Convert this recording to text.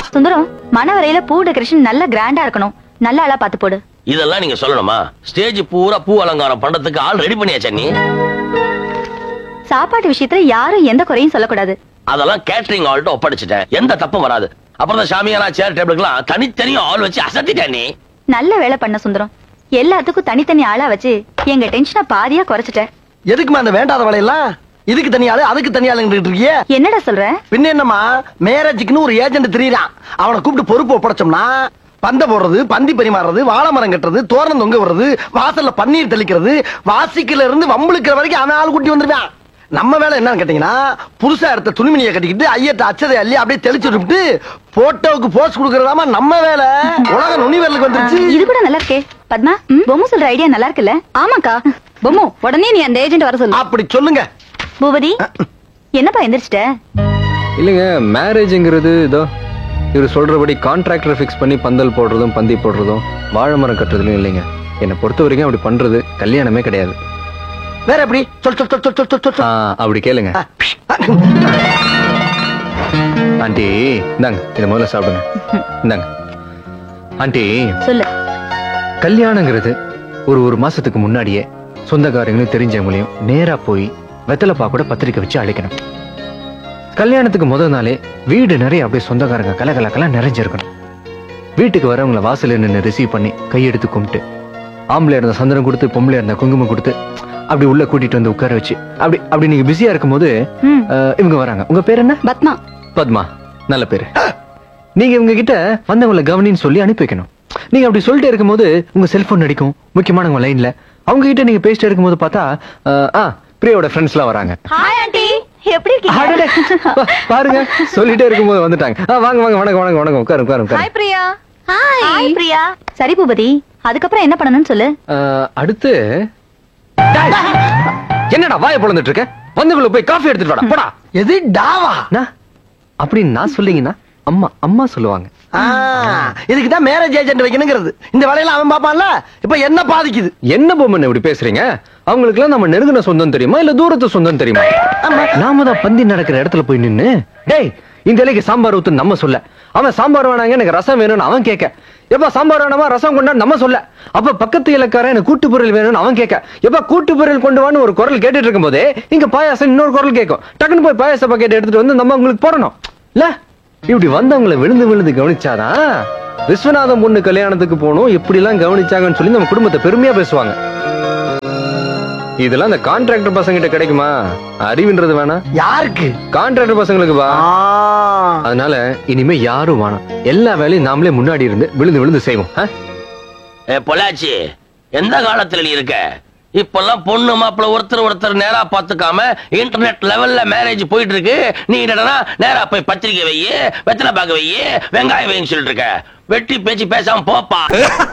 சுந்தரம் மணவரையில பூ டெக்கரேஷன் நல்ல கிராண்டா இருக்கணும் நல்ல ஆளா பாத்து போடு இதெல்லாம் நீங்க சொல்லணுமா ஸ்டேஜ் பூரா பூ அலங்காரம் பண்றதுக்கு ஆள் ரெடி பண்ணியாச்சா நீ சாப்பாட்டு விஷயத்துல யாரும் எந்த குறையும் சொல்லக்கூடாது அதெல்லாம் கேட்டரிங் ஆள்கிட்ட ஒப்படைச்சிட்டேன் எந்த தப்பும் வராது அப்புறம் தான் சாமியானா சேர் டேபிளுக்குலாம் தனித்தனியும் ஆள் வச்சு அசத்திட்டேன் நீ நல்ல வேலை பண்ண சுந்தரம் எல்லாத்துக்கும் தனித்தனி ஆளா வச்சு எங்க டென்ஷனை பாதியா குறைச்சிட்ட எதுக்குமா அந்த வேண்டாத வேலையெல்லாம் இதுக்கு தனியாளு அதுக்கு தனியாளுங்கிட்டு இருக்கியே என்னடா சொல்ற பின்ன என்னம்மா மேரேஜுக்குன்னு ஒரு ஏஜென்ட் தெரியறான் அவனை கூப்பிட்டு பொறுப்பு ஒப்படைச்சோம்னா பந்த போடுறது பந்தி பரிமாறுறது வாழை மரம் கட்டுறது தோரணம் தொங்க விடுறது வாசல்ல பன்னீர் தெளிக்கிறது வாசிக்கல இருந்து வம்புழுக்கிற வரைக்கும் அவன் ஆள் கூட்டி வந்துருவான் நம்ம வேலை என்னன்னு கேட்டீங்கன்னா புதுசா எடுத்த துணிமணியை கட்டிக்கிட்டு ஐயட்ட அச்சதை அள்ளி அப்படியே தெளிச்சு விட்டு போட்டோவுக்கு போஸ்ட் கொடுக்கறதாமா நம்ம வேலை உலக நுனிவரலுக்கு வந்துருச்சு இது கூட நல்லா இருக்கே பத்மா பொம்மு சொல்ற ஐடியா நல்லா இருக்குல்ல ஆமாக்கா பொம்மு உடனே நீ அந்த ஏஜென்ட் வர சொல்லு அப்படி சொல்லுங்க பூபதி என்னப்பா எந்திரிச்சிட்ட இல்லைங்க மேரேஜ்ங்கிறது இதோ இவர் சொல்றபடி கான்ட்ராக்டர் ஃபிக்ஸ் பண்ணி பந்தல் போடுறதும் பந்தி போடுறதும் வாழை மரம் கட்டுறதுலையும் இல்லைங்க என்னை பொறுத்த வரைக்கும் அப்படி பண்றது கல்யாணமே கிடையாது வேற எப்படி சொல் சொல் சொல் சொல் சொல் சொல் ஆ, சொல் அப்படி கேளுங்க ஆண்டி இந்தாங்க இதை முதல்ல சாப்பிடுங்க இந்தாங்க ஆண்டி சொல்லு கல்யாணங்கிறது ஒரு ஒரு மாசத்துக்கு முன்னாடியே சொந்தக்காரங்களையும் தெரிஞ்சவங்களையும் நேரா போய் வெத்தலைப்பா கூட பத்திரிக்கை வச்சு அழைக்கணும் கல்யாணத்துக்கு முதல் நாளே வீடு நிறைய அப்படியே சொந்தக்காரங்க கலகலக்கெல்லாம் நிறைஞ்சிருக்கணும் வீட்டுக்கு வரவங்கள வாசல்ல நின்று ரிசீவ் பண்ணி கையெடுத்து கும்பிட்டு ஆம்பளை இருந்த சந்தனம் கொடுத்து பொம்பளை இருந்த குங்குமம் கொடுத்து அப்படி உள்ள கூட்டிட்டு வந்து உட்கார வச்சு அப்படி அப்படி நீங்க பிஸியா இருக்கும்போது ம். அஹ், இவங்க வராங்க உங்க பேர் என்ன பத்மா பத்மா நல்ல பேரு நீங்க இவங்க கிட்ட வந்தவங்களை கவனின்னு சொல்லி அனுப்பி வைக்கணும் நீங்க அப்படி சொல்லிட்டு இருக்கும்போது உங்க செல்போன் அடிக்கும் முக்கியமானவங்க லைன்ல அவங்க கிட்ட நீங்க பேசிட்டு இருக்கும்போது பார்த்தா அஹ், ஆ பிரியாவோட ஃப்ரெண்ட்ஸ் எல்லாம் வராங்க ஹாய் ஆண்டி எப்படி அடடே, பா- பாருங்க சொல்லிட்டே இருக்கும்போது வந்துட்டாங்க ஆ, வாங்க வாங்க வணக்கம் வணக்கம் வணக்கம் உட்காரு உட்காரு உட்காரு பிரியா ஹாய் ஹாய் பிரியா சரி பூபதி அதுக்கப்புறம் என்ன பண்ணணும்னு சொல்லு அஹ், அடுத்து டேய், என்னடா வாயை பொழந்துட்டு இருக்க வந்துக்குள்ள போய் காஃபி எடுத்துட்டு வாடா போடா எது டாவா அண்ணா, அப்படின்னு நான் சொல்லிங்கன்னா அம்மா அம்மா சொல்லுவாங்க ஆ, இதுக்குதான் மேரேஜ் ஏஜென்ட் வைக்கணுங்கிறது இந்த வேலையெல்லாம் அவன் பாப்பான்ல இப்ப என்ன பாதிக்குது என்ன பொம்மன் இப்படி பேசுறீங்க அவங்களுக்குலாம் நம்ம நெருங்கின சொந்தம் தெரியுமா இல்ல தூரத்து சொந்தம் தெரியுமா ஆமா. நாம தான் பந்தி நடக்கிற இடத்துல போய் நின்னு டேய் இந்த இலைக்கு சாம்பார் ஊத்து நம்ம சொல்ல அவன் சாம்பார் வேணாங்க எனக்கு ரசம் வேணும்னு அவன் கேட்க எப்ப சாம்பார் வேணாமா ரசம் கொண்டா நம்ம சொல்ல அப்ப பக்கத்து இலக்காரன் எனக்கு கூட்டு பொருள் வேணும்னு அவன் கேட்க எப்ப கூட்டு பொருள் கொண்டு வான்னு ஒரு குரல் கேட்டுட்டு இருக்கும் போதே இங்க பாயாசம் இன்னொரு குரல் கேட்கும் டக்குன்னு போய் பாயாச பாக்கெட் எடுத்துட்டு வந்து நம்ம உங்களுக்கு போடணும் இல்ல இப்படி வந்தவங்களை விழுந்து விழுந்து கவனிச்சாதான் விஸ்வநாதம் பொண்ணு கல்யாணத்துக்கு போகணும் எப்படி எல்லாம் கவனிச்சாங்கன்னு சொல்லி நம்ம குடும்பத்தை பெருமையா பேசுவாங்க இதெல்லாம் அந்த கான்ட்ராக்டர் பசங்க கிட்ட கிடைக்குமா அறிவுன்றது வேணாம் யாருக்கு கான்ட்ராக்டர் பசங்களுக்கு வா ஆ. அதனால இனிமே யாரும் வேணாம் எல்லா வேலையும் நாமளே முன்னாடி இருந்து விழுந்து விழுந்து செய்வோம் ஆ? ஏ பொள்ளாச்சி எந்த காலத்துல நீ இருக்க இப்பெல்லாம் பொண்ணு மாப்பிள்ள ஒருத்தர் ஒருத்தர் நேரா பாத்துக்காம இன்டர்நெட் லெவல்ல மேரேஜ் போயிட்டு இருக்கு நீ என்னடா நேரா போய் பத்திரிக்கை வையி வெத்தலை பாக்க வையி வெங்காயம் வைன்னு சொல்லிட்டு இருக்க வெட்டி பேச்சு பேசாம போப்பா